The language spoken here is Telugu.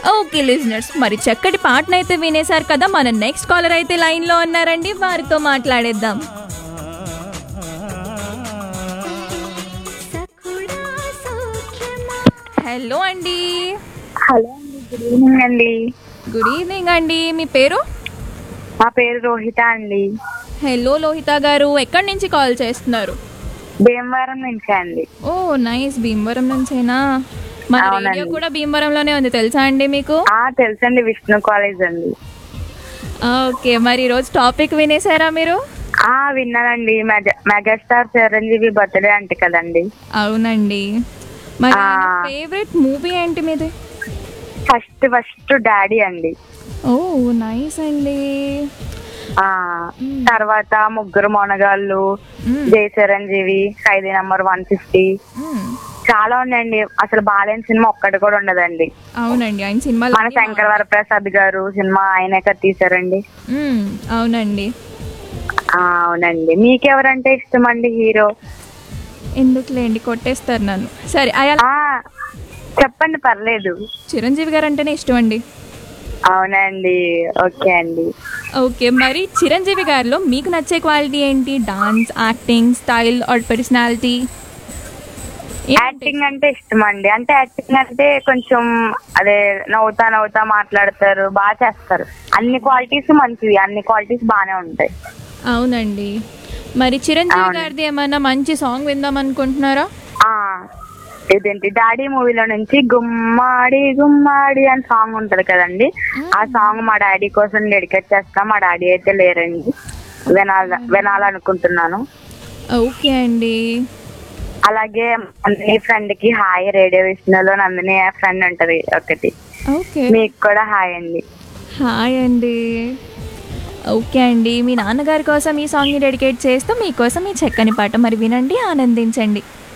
ఓకే లిజనర్స్ మరి చక్కటి పాటనైతే వినేశారు కదా మన నెక్స్ట్ కాలర్ అయితే లైన్లో ఉన్నారండి వారితో మాట్లాడేద్దాం హలో అండి హలో అండి గుడ్ ఈవినింగ్ అండి గుడ్ ఈవినింగ్ అండి మీ పేరు మా పేరు రోహిత అండి హలో లోహిత గారు ఎక్కడి నుంచి కాల్ చేస్తున్నారు భీమవరం నుంచి అండి ఓ నైస్ భీమవరం నుంచేనా మన అవునండి. రేడియో కూడా భీమవరంలోనే ఉంది తెలుసా అండి మీకు ఆ తెలుసండి విష్ణు కాలేజ్ అండి ఓకే మరి ఈరోజు టాపిక్ వినేసారా మీరు ఆ విన్నానండి మెగా మెగాస్టార్ చిరంజీవి బర్త్డే అంటే కదండి అవునండి మరి ఆ. ఫేవరెట్ మూవీ ఏంటి మీది ఫస్ట్ ఫస్ట్ డాడీ అండి ఓ నైస్ అండి ఆ తర్వాత ముగ్గురు మొనగాళ్ళు మ్మ్. Jai Chiranjeevi Khaidi number one fifty మ్మ్. చాలా ఉన్నాయండి అసలు బాలేని సినిమా ఒక్కటి కూడా ఉండదండి అవునండి ఆయన సినిమాలు మన శంకర్ వరప్రసాద్ గారు సినిమా ఆయనే కదా తీశారండి మ్మ్. అవునండి ఆ, అవునండి మీకెవరంటే ఇష్టం అండి హీరో ఎందుకులేండి కొట్టేస్తారు నన్ను సరే అయ్యా ఆ చెప్పండి పర్లేదు చిరంజీవి గారు అంటేనే ఇష్టం అండి అవునండి ఓకే అండి ఓకే మరి చిరంజీవి గారిలో మీకు నచ్చే క్వాలిటీ ఏంటి dance acting style or personality acting అంటే ఇష్టం అండి అంటే యాక్టింగ్ అంటే కొంచెం అదే నవ్వుతా నవ్వుతా మాట్లాడతారు బాగా చేస్తారు అన్ని క్వాలిటీస్ మంచివి అన్ని క్వాలిటీస్ బాగానే ఉంటాయి అవునండి మరి చిరంజీవి అవును. గారిది ఏమైనా మంచి సాంగ్ విందాం అనుకుంటున్నారా ఆ ఇదేంటి డాడీ మూవీలో నుంచి గుమ్మాడి గుమ్మాడి అని సాంగ్ ఉంటది కదండి ఆ సాంగ్ మా డాడీ కోసం డెడికేట్ చేస్తా మా డాడీ అయితే లేరండి వినాల వినాలనుకుంటున్నాను ఓకే అండి అలాగే నందిని ఫ్రెండ్ కి హాయ్ రేడియో విష్ణులో నందిని ఫ్రెండ్ ఉంటది ఒకటి ఓకే మీకు కూడా హాయ్ అండి హాయ్ అండి ఓకే అండి మీ నాన్నగారి కోసం ఈ సాంగ్ని డెడికేట్ చేస్తూ మీకోసం ఈ చక్కని పాట మరి వినండి ఆనందించండి